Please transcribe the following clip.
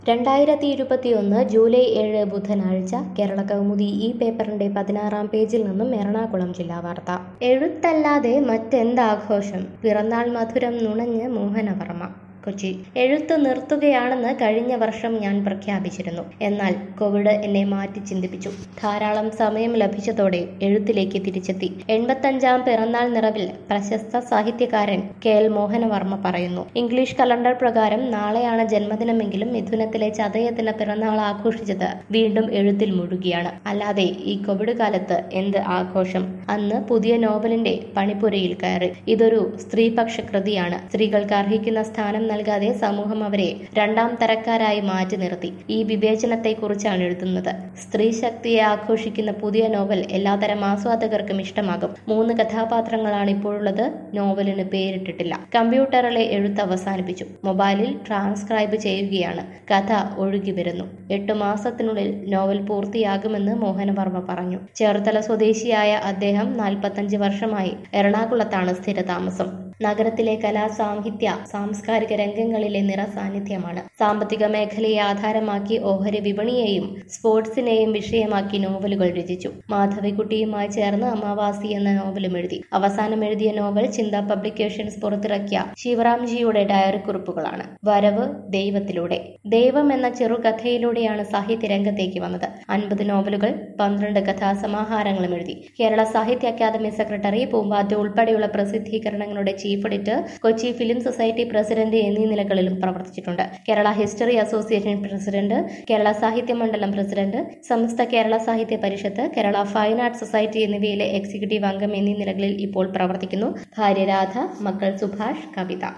രണ്ടായിരത്തി ഇരുപത്തിയൊന്ന് ജൂലൈ ഏഴ് ബുധനാഴ്ച കേരള കൗമുദി ഈ പേപ്പറിന്റെ പതിനാറാം പേജിൽ നിന്നും എറണാകുളം ജില്ലാ വാർത്ത എഴുത്തല്ലാതെ മറ്റെന്താഘോഷം പിറന്നാൾ മധുരം നുണഞ്ഞ് മോഹനവർമ്മ കൊച്ചി എഴുത്ത് നിർത്തുകയാണെന്ന് കഴിഞ്ഞ വർഷം ഞാൻ പ്രഖ്യാപിച്ചിരുന്നു എന്നാൽ കോവിഡ് എന്നെ മാറ്റി ചിന്തിപ്പിച്ചു ധാരാളം സമയം ലഭിച്ചതോടെ എഴുത്തിലേക്ക് തിരിച്ചെത്തി എൺപത്തഞ്ചാം പിറന്നാൾ നിറവിൽ പ്രശസ്ത സാഹിത്യകാരൻ കെ എൽ മോഹനവർമ്മ പറയുന്നു ഇംഗ്ലീഷ് കലണ്ടർ പ്രകാരം നാളെയാണ് ജന്മദിനമെങ്കിലും മിഥുനത്തിലെ ചതയത്തിന് പിറന്നാൾ ആഘോഷിച്ചത് വീണ്ടും എഴുത്തിൽ മുഴുകിയാണ് അല്ലാതെ ഈ കോവിഡ് കാലത്ത് എന്ത് ആഘോഷം അന്ന് പുതിയ നോവലിന്റെ പണിപ്പുരയിൽ കയറി ഇതൊരു സ്ത്രീപക്ഷ കൃതിയാണ് സ്ത്രീകൾക്ക് അർഹിക്കുന്ന സ്ഥാനം നൽകാതെ സമൂഹം അവരെ രണ്ടാം തരക്കാരായി മാറ്റി നിർത്തി ഈ വിവേചനത്തെക്കുറിച്ചാണ് എഴുതുന്നത് സ്ത്രീ ശക്തിയെ ആഘോഷിക്കുന്ന പുതിയ നോവൽ എല്ലാതരം ആസ്വാദകർക്കും ഇഷ്ടമാകും മൂന്ന് കഥാപാത്രങ്ങളാണ് ഇപ്പോഴുള്ളത് നോവലിന് പേരിട്ടിട്ടില്ല കമ്പ്യൂട്ടറിലെ എഴുത്ത് അവസാനിപ്പിച്ചു മൊബൈലിൽ ട്രാൻസ്ക്രൈബ് ചെയ്യുകയാണ് കഥ ഒഴുകി വരുന്നു എട്ടു മാസത്തിനുള്ളിൽ നോവൽ പൂർത്തിയാകുമെന്ന് മോഹനവർമ്മ പറഞ്ഞു ചേർത്തല സ്വദേശിയായ അദ്ദേഹം നാൽപ്പത്തഞ്ച് വർഷമായി എറണാകുളത്താണ് സ്ഥിരതാമസം നഗരത്തിലെ കലാ സാഹിത്യ സാംസ്കാരിക രംഗങ്ങളിലെ നിറ സാന്നിധ്യമാണ് സാമ്പത്തിക മേഖലയെ ആധാരമാക്കി ഓഹരി വിപണിയെയും സ്പോർട്സിനെയും വിഷയമാക്കി നോവലുകൾ രചിച്ചു മാധവിക്കുട്ടിയുമായി ചേർന്ന് അമാവാസി എന്ന നോവലും എഴുതി അവസാനം എഴുതിയ നോവൽ ചിന്ത പബ്ലിക്കേഷൻസ് പുറത്തിറക്കിയ ശിവറാംജിയുടെ ഡയറി കുറിപ്പുകളാണ് വരവ് ദൈവത്തിലൂടെ ദൈവം എന്ന ചെറുകഥയിലൂടെയാണ് സാഹിത്യ രംഗത്തേക്ക് വന്നത് അൻപത് നോവലുകൾ പന്ത്രണ്ട് കഥാസമാഹാരങ്ങളും എഴുതി കേരള സാഹിത്യ അക്കാദമി സെക്രട്ടറി പൂമ്പാറ്റ ഉൾപ്പെടെയുള്ള പ്രസിദ്ധീകരണങ്ങളുടെ chief editor Kochi film society president എന്നീ നിലകളിലും പ്രവർത്തിച്ചിട്ടുണ്ട് Kerala history association president Kerala Sahitya Mandalam president Samastha Kerala Sahitya Parishad Kerala fine arts society എന്നിവയിലെ എക്സിക്യൂട്ടീവ് അംഗം എന്നീ നിലകളിൽ ഇപ്പോൾ പ്രവർത്തിക്കുന്നു ഭാര്യ രാധ മക്കൾ സുഭാഷ് കവിത